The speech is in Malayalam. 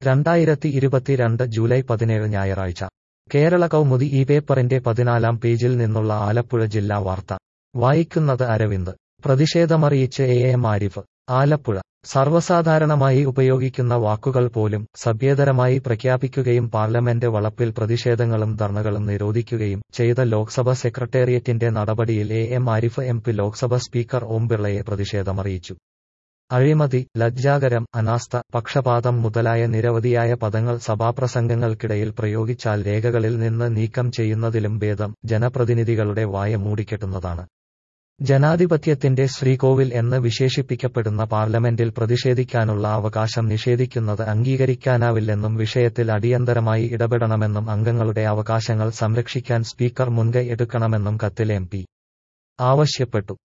രണ്ടായിരത്തി ഇരുപത്തിരണ്ട് ജൂലൈ പതിനേഴ് ഞായറാഴ്ച കേരള കൗമുദി ഈ പേപ്പറിന്റെ പതിനാലാം പേജിൽ നിന്നുള്ള ആലപ്പുഴ ജില്ലാ വാർത്ത വായിക്കുന്നത് അരവിന്ദ് പ്രതിഷേധമറിയിച്ച് എ എം ആരിഫ് ആലപ്പുഴ സർവ്വസാധാരണമായി ഉപയോഗിക്കുന്ന വാക്കുകൾ പോലും സഭ്യേതരമായി പ്രഖ്യാപിക്കുകയും പാർലമെന്റ് വളപ്പിൽ പ്രതിഷേധങ്ങളും ധർണകളും നിരോധിക്കുകയും ചെയ്ത ലോക്സഭ സെക്രട്ടേറിയറ്റിന്റെ നടപടിയിൽ A M Arif M P Lok Sabha speaker Om ബിർളയെ പ്രതിഷേധമറിയിച്ചു അഴിമതി ലജ്ജാകരം അനാസ്ഥ പക്ഷപാതം മുതലായ നിരവധിയായ പദങ്ങൾ സഭാപ്രസംഗങ്ങൾക്കിടയിൽ പ്രയോഗിച്ചാൽ രേഖകളിൽ നിന്ന് നീക്കം ചെയ്യുന്നതിലും ഭേദം ജനപ്രതിനിധികളുടെ വായ മൂടിക്കെട്ടുന്നതാണ് ജനാധിപത്യത്തിന്റെ ശ്രീകോവിൽ എന്ന് വിശേഷിപ്പിക്കപ്പെടുന്ന പാർലമെന്റിൽ പ്രതിഷേധിക്കാനുള്ള അവകാശം നിഷേധിക്കുന്നത് അംഗീകരിക്കാനാവില്ലെന്നും വിഷയത്തിൽ അടിയന്തരമായി ഇടപെടണമെന്നും അംഗങ്ങളുടെ അവകാശങ്ങൾ സംരക്ഷിക്കാൻ സ്പീക്കർ മുൻകൈ എടുക്കണമെന്നും കത്തിൽ എം പി ആവശ്യപ്പെട്ടു